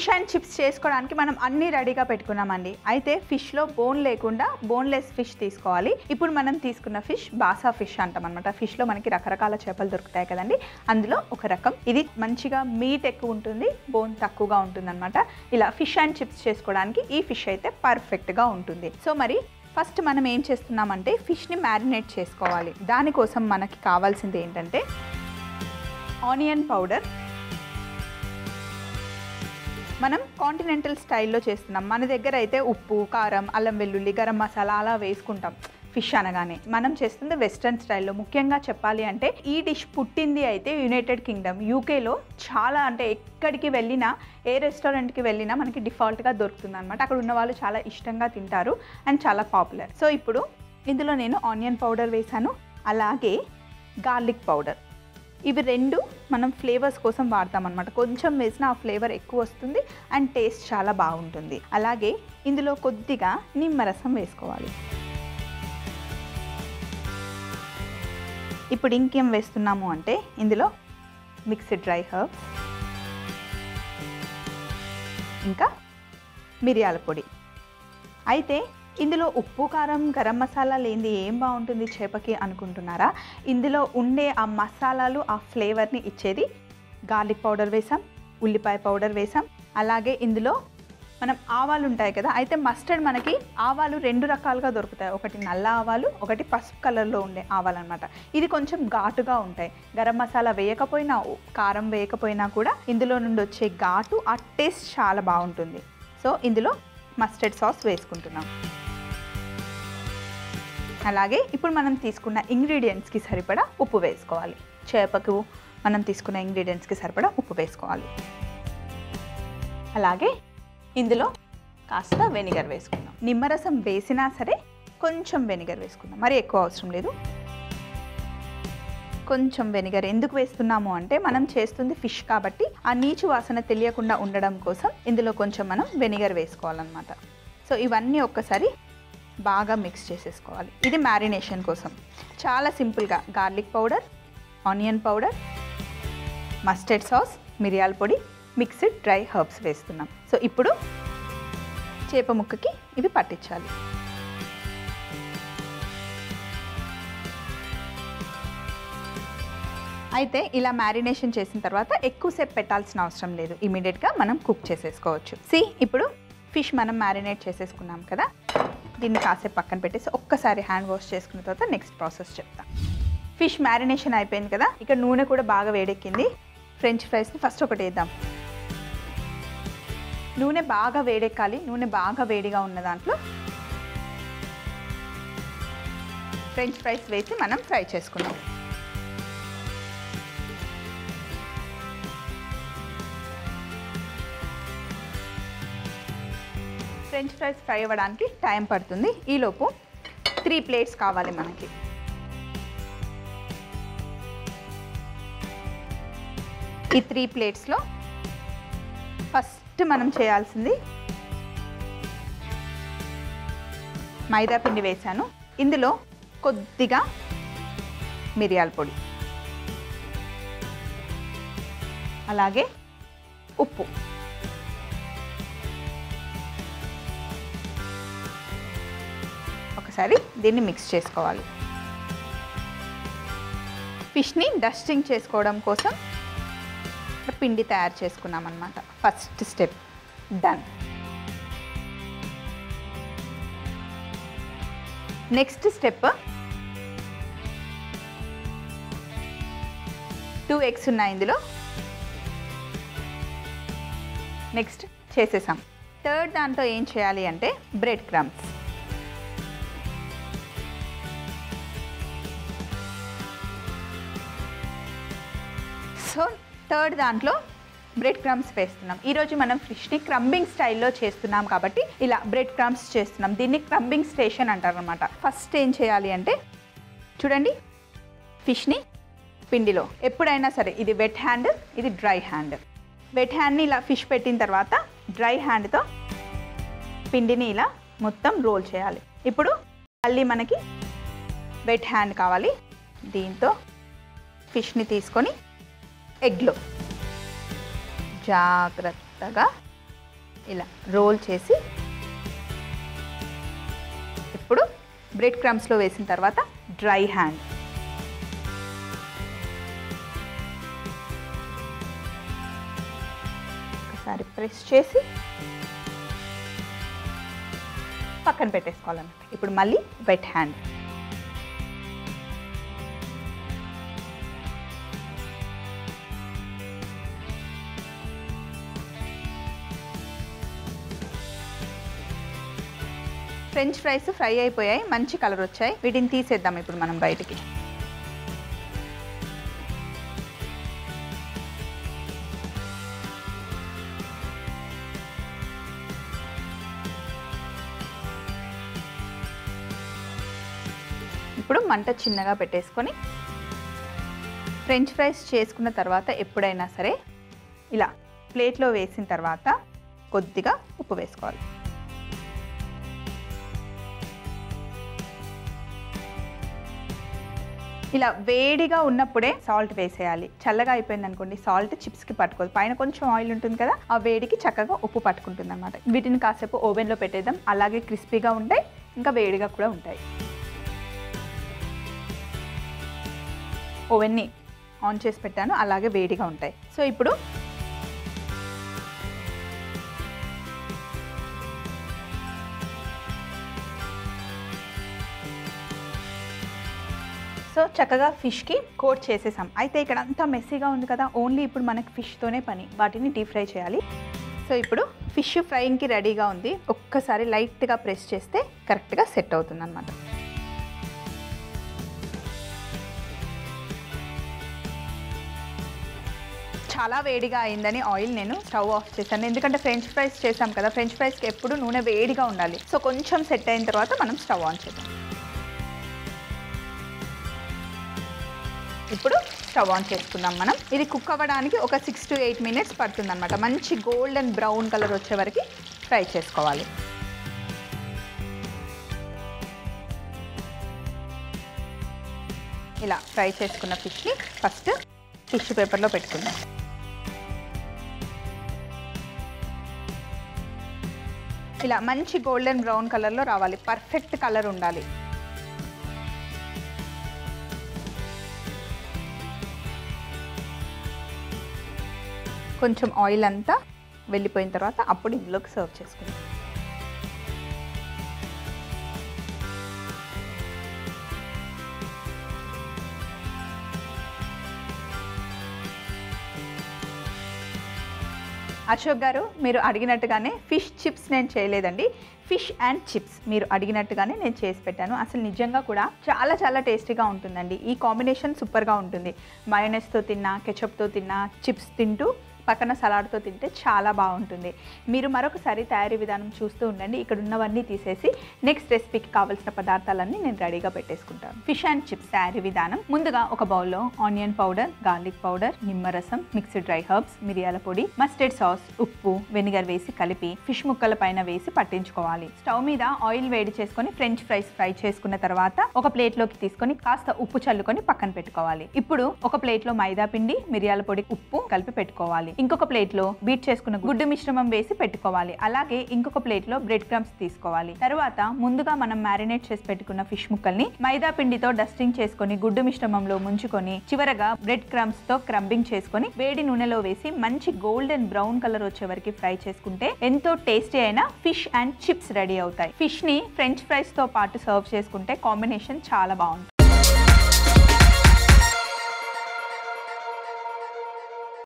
fish and chips చేసుకోవడానికి మనం అన్ని రెడీగా పెట్టుకున్నామండి అయితే ఫిష్లో బోన్ లేకుండా బోన్లెస్ ఫిష్ తీసుకోవాలి ఇప్పుడు మనం తీసుకున్న ఫిష్ బాసా ఫిష్ అంటాం అనమాట ఫిష్లో మనకి రకరకాల చేపలు దొరుకుతాయి కదండి అందులో ఒక రకం ఇది మంచిగా మీట్ ఎక్కువ ఉంటుంది బోన్ తక్కువగా ఉంటుంది అనమాట ఇలా ఫిష్ అండ్ చిప్స్ చేసుకోవడానికి ఈ ఫిష్ అయితే పర్ఫెక్ట్గా ఉంటుంది సో మరి ఫస్ట్ మనం ఏం చేస్తున్నామంటే ఫిష్ని మ్యారినేట్ చేసుకోవాలి దానికోసం మనకి కావాల్సింది ఏంటంటే ఆనియన్ పౌడర్ మనం కాంటినెంటల్ స్టైల్లో చేస్తున్నాం మన దగ్గర అయితే ఉప్పు కారం అల్లం వెల్లుల్లి గరం మసాలా అలా వేసుకుంటాం ఫిష్ అనగానే మనం చేస్తుంది వెస్ట్రన్ స్టైల్లో ముఖ్యంగా చెప్పాలి అంటే ఈ డిష్ పుట్టింది అయితే యునైటెడ్ కింగ్డమ్ యూకేలో చాలా అంటే ఎక్కడికి వెళ్ళినా ఏ రెస్టారెంట్కి వెళ్ళినా మనకి డిఫాల్ట్గా దొరుకుతుంది అనమాట అక్కడ ఉన్న వాళ్ళు చాలా ఇష్టంగా తింటారు అండ్ చాలా పాపులర్ సో ఇప్పుడు ఇందులో నేను ఆనియన్ పౌడర్ వేసాను అలాగే గార్లిక్ పౌడర్ ఇవి రెండు మనం ఫ్లేవర్స్ కోసం వాడతాం అనమాట కొంచెం వేసిన ఆ ఫ్లేవర్ ఎక్కువ వస్తుంది అండ్ టేస్ట్ చాలా బాగుంటుంది అలాగే ఇందులో కొద్దిగా నిమ్మరసం వేసుకోవాలి ఇప్పుడు ఇంకేం వేస్తున్నాము అంటే ఇందులో మిక్స్డ్ డ్రై హర్బ్స్ ఇంకా మిరియాల పొడి అయితే ఇందులో ఉప్పు కారం గరం మసాలా లేనిది ఏం బాగుంటుంది చేపకి అనుకుంటున్నారా ఇందులో ఉండే ఆ మసాలాలు ఆ ఫ్లేవర్ని ఇచ్చేది గార్లిక్ పౌడర్ వేసాం ఉల్లిపాయ పౌడర్ వేసాం అలాగే ఇందులో మనం ఆవాలు ఉంటాయి కదా అయితే మస్టర్డ్ మనకి ఆవాలు రెండు రకాలుగా దొరుకుతాయి ఒకటి నల్ల ఆవాలు ఒకటి పసుపు కలర్లో ఉండే ఆవాలు అనమాట ఇది కొంచెం ఘాటుగా ఉంటాయి గరం మసాలా వేయకపోయినా ఉ- కారం వేయకపోయినా కూడా ఇందులో నుండి వచ్చే ఘాటు ఆ టేస్ట్ చాలా బాగుంటుంది సో ఇందులో మస్టర్డ్ సాస్ వేసుకుంటున్నాం అలాగే ఇప్పుడు మనం తీసుకున్న ఇంగ్రీడియంట్స్కి సరిపడా ఉప్పు వేసుకోవాలి చేపకు మనం తీసుకున్న ఇంగ్రీడియంట్స్కి సరిపడా ఉప్పు వేసుకోవాలి అలాగే ఇందులో కాస్త వెనిగర్ వేసుకుందాం నిమ్మరసం వేసినా సరే కొంచెం వెనిగర్ వేసుకుందాం మరి ఎక్కువ అవసరం లేదు కొంచెం వెనిగర్ ఎందుకు వేస్తున్నాము అంటే మనం చేస్తుంది ఫిష్ కాబట్టి ఆ నీచు వాసన తెలియకుండా ఉండడం కోసం ఇందులో కొంచెం మనం వెనిగర్ వేసుకోవాలన్నమాట సో ఇవన్నీ ఒక్కసారి బాగా మిక్స్ చేసేసుకోవాలి ఇది మ్యారినేషన్ కోసం చాలా సింపుల్గా garlic powder onion powder mustard sauce మిరియాల పొడి మిక్స్డ్ డ్రై హర్బ్స్ వేస్తున్నాం సో ఇప్పుడు చేప ముక్కకి ఇవి పట్టించాలి అయితే ఇలా మ్యారినేషన్ చేసిన తర్వాత ఎక్కువసేపు పెట్టాల్సిన అవసరం లేదు ఇమీడియట్గా మనం కుక్ చేసేసుకోవచ్చు సి ఇప్పుడు ఫిష్ మనం మ్యారినేట్ చేసేసుకున్నాం కదా దీన్ని కాసేపు పక్కన పెట్టేసి ఒక్కసారి హ్యాండ్ వాష్ చేసుకున్న తర్వాత నెక్స్ట్ ప్రాసెస్ చెప్తా ఫిష్ మ్యారినేషన్ అయిపోయింది కదా ఇక నూనె కూడా బాగా వేడెక్కింది ఫ్రెంచ్ ఫ్రైస్ని ఫస్ట్ ఒకటి వేద్దాం నూనె బాగా వేడెక్కాలి నూనె బాగా వేడిగా ఉన్న దాంట్లో ఫ్రెంచ్ ఫ్రైస్ వేసి మనం ఫ్రై చేసుకున్నాం ఫ్రెంచ్ ఫ్రైస్ ఫ్రై అవ్వడానికి టైం పడుతుంది ఈలోపు త్రీ ప్లేట్స్ కావాలి మనకి ఈ త్రీ ప్లేట్స్లో ఫస్ట్ మనం చేయాల్సింది మైదా పిండి వేశాను ఇందులో కొద్దిగా మిరియాల పొడి అలాగే ఉప్పు ఒకసారి దీన్ని మిక్స్ చేసుకోవాలి ఫిష్ని డస్టింగ్ చేసుకోవడం కోసం పిండి తయారు చేసుకున్నాం అనమాట first step done next step two eggs ఉన్నాయి ఇందులో నెక్స్ట్ చేసేసాం థర్డ్ దాంట్లో ఏం చేయాలి అంటే బ్రెడ్ క్రమ్స్ సో థర్డ్ దాంట్లో బ్రెడ్ క్రమ్స్ వేస్తున్నాం ఈరోజు మనం ఫిష్ని క్రంబింగ్ స్టైల్లో చేస్తున్నాం కాబట్టి ఇలా బ్రెడ్ క్రమ్స్ చేస్తున్నాం దీన్ని క్రంబింగ్ స్టేషన్ అంటారు అనమాట ఫస్ట్ ఏం చేయాలి అంటే చూడండి ఫిష్ని పిండిలో ఎప్పుడైనా సరే ఇది వెట్ హ్యాండ్ ఇది డ్రై హ్యాండ్ వెట్ హ్యాండ్ని ఇలా ఫిష్ పెట్టిన తర్వాత డ్రై హ్యాండ్తో పిండిని ఇలా మొత్తం రోల్ చేయాలి ఇప్పుడు మళ్ళీ మనకి వెట్ హ్యాండ్ కావాలి దీంతో ఫిష్ని తీసుకొని ఎగ్లో జాగ్రత్తగా ఇలా రోల్ చేసి ఇప్పుడు బ్రెడ్ క్రమ్స్లో వేసిన తర్వాత డ్రై హ్యాండ్ ఒకసారి ప్రెస్ చేసి పక్కన పెట్టేసుకోవాలన్నమాట ఇప్పుడు మళ్ళీ wet hand French fries fry అయిపోయాయి మంచి కలర్ వచ్చాయి వీటిని తీసేద్దాం ఇప్పుడు మనం బయటికి ఇప్పుడు మంట చిన్నగా పెట్టేసుకొని ఫ్రెంచ్ ఫ్రైస్ చేసుకున్న తర్వాత ఎప్పుడైనా సరే ఇలా ప్లేట్లో వేసిన తర్వాత కొద్దిగా ఉప్పు వేసుకోవాలి ఇలా వేడిగా ఉన్నప్పుడే సాల్ట్ వేసేయాలి చల్లగా అయిపోయింది అనుకోండి సాల్ట్ చిప్స్కి పట్టుకోదు పైన కొంచెం ఆయిల్ ఉంటుంది కదా ఆ వేడికి చక్కగా ఉప్పు పట్టుకుంటుంది అనమాట వీటిని కాసేపు ఓవెన్లో పెట్టేద్దాం అలాగే క్రిస్పీగా ఉంటాయి ఇంకా వేడిగా కూడా ఉంటాయి ఓవెన్ని ఆన్ చేసి పెట్టాను అలాగే వేడిగా ఉంటాయి సో ఇప్పుడు సో చక్కగా ఫిష్కి కోట్ చేసేసాం అయితే ఇక్కడ అంతా మెస్సీగా ఉంది కదా ఓన్లీ ఇప్పుడు మనకి ఫిష్తోనే పని వాటిని డీప్ ఫ్రై చేయాలి సో ఇప్పుడు ఫిష్ ఫ్రైయింగ్కి రెడీగా ఉంది ఒక్కసారి లైట్గా ప్రెస్ చేస్తే కరెక్ట్గా సెట్ అవుతుంది అనమాట చాలా వేడిగా అయిందని ఆయిల్ నేను స్టవ్ ఆఫ్ చేశాను ఎందుకంటే ఫ్రెంచ్ ఫ్రైస్ చేసాం కదా ఫ్రెంచ్ ఫ్రైస్కి ఎప్పుడు నూనె వేడిగా ఉండాలి సో కొంచెం సెట్ అయిన తర్వాత మనం స్టవ్ ఆన్ చేద్దాం ఇప్పుడు స్టవ్ ఆన్ చేసుకుందాం మనం ఇది కుక్ అవ్వడానికి ఒక సిక్స్ టు ఎయిట్ మినిట్స్ పడుతుంది అనమాట మంచి గోల్డెన్ బ్రౌన్ కలర్ వచ్చే వరకు ఫ్రై చేసుకోవాలి ఇలా ఫ్రై చేసుకున్న ఫిష్ని ఫస్ట్ టిష్యూ పేపర్లో పెట్టుకుందాం ఇలా మంచి గోల్డెన్ బ్రౌన్ కలర్లో రావాలి పర్ఫెక్ట్ కలర్ ఉండాలి కొంచెం ఆయిల్ అంతా వెళ్ళిపోయిన తర్వాత అప్పుడు ఇందులోకి సర్వ్ చేసుకుందాం అశోక్ గారు మీరు అడిగినట్టుగానే ఫిష్ చిప్స్ నేను చేయలేదండి ఫిష్ అండ్ చిప్స్ మీరు అడిగినట్టుగానే నేను చేసి పెట్టాను అసలు నిజంగా కూడా చాలా చాలా టేస్టీగా ఉంటుందండి ఈ కాంబినేషన్ సూపర్గా ఉంటుంది మయోనెస్తో తిన్నా కెచప్తో తిన్నా చిప్స్ తింటూ పక్కన సలాడ్తో తింటే చాలా బాగుంటుంది మీరు మరొకసారి తయారీ విధానం చూస్తూ ఉండండి ఇక్కడ ఉన్నవన్నీ తీసేసి నెక్స్ట్ రెసిపీకి కావాల్సిన పదార్థాలన్నీ నేను రెడీగా పెట్టేసుకుంటాను ఫిష్ అండ్ చిప్స్ తయారీ విధానం ముందుగా ఒక బౌల్లో ఆనియన్ పౌడర్ గార్లిక్ పౌడర్ నిమ్మరసం మిక్స్డ్ డ్రై హర్బ్స్ మిరియాల పొడి మస్టర్డ్ సాస్ ఉప్పు వెనిగర్ వేసి కలిపి ఫిష్ ముక్కల పైన వేసి పట్టించుకోవాలి స్టవ్ మీద ఆయిల్ వేడి చేసుకొని ఫ్రెంచ్ ఫ్రైస్ ఫ్రై చేసుకున్న తర్వాత ఒక ప్లేట్లోకి తీసుకొని కాస్త ఉప్పు చల్లుకొని పక్కన పెట్టుకోవాలి ఇప్పుడు ఒక ప్లేట్లో మైదా పిండి మిరియాల పొడి ఉప్పు కలిపి పెట్టుకోవాలి ఇంకొక ప్లేట్లో బీట్ చేసుకున్న గుడ్డు మిశ్రమం వేసి పెట్టుకోవాలి అలాగే ఇంకొక ప్లేట్లో బ్రెడ్ క్రమ్స్ తీసుకోవాలి తర్వాత ముందుగా మనం మ్యారినేట్ చేసి పెట్టుకున్న ఫిష్ ముక్కల్ని మైదా పిండితో డస్టింగ్ చేసుకొని గుడ్డు మిశ్రమంలో ముంచుకొని చివరగా బ్రెడ్ క్రమ్స్ తో క్రంబింగ్ చేసుకొని వేడి నూనెలో వేసి మంచి గోల్డెన్ బ్రౌన్ కలర్ వచ్చే వరకు ఫ్రై చేసుకుంటే ఎంతో టేస్టీ అయిన ఫిష్ అండ్ చిప్స్ రెడీ అవుతాయి ఫిష్ ని ఫ్రెంచ్ ఫ్రైస్ తో పాటు సర్వ్ చేసుకుంటే కాంబినేషన్ చాలా బాగుంటుంది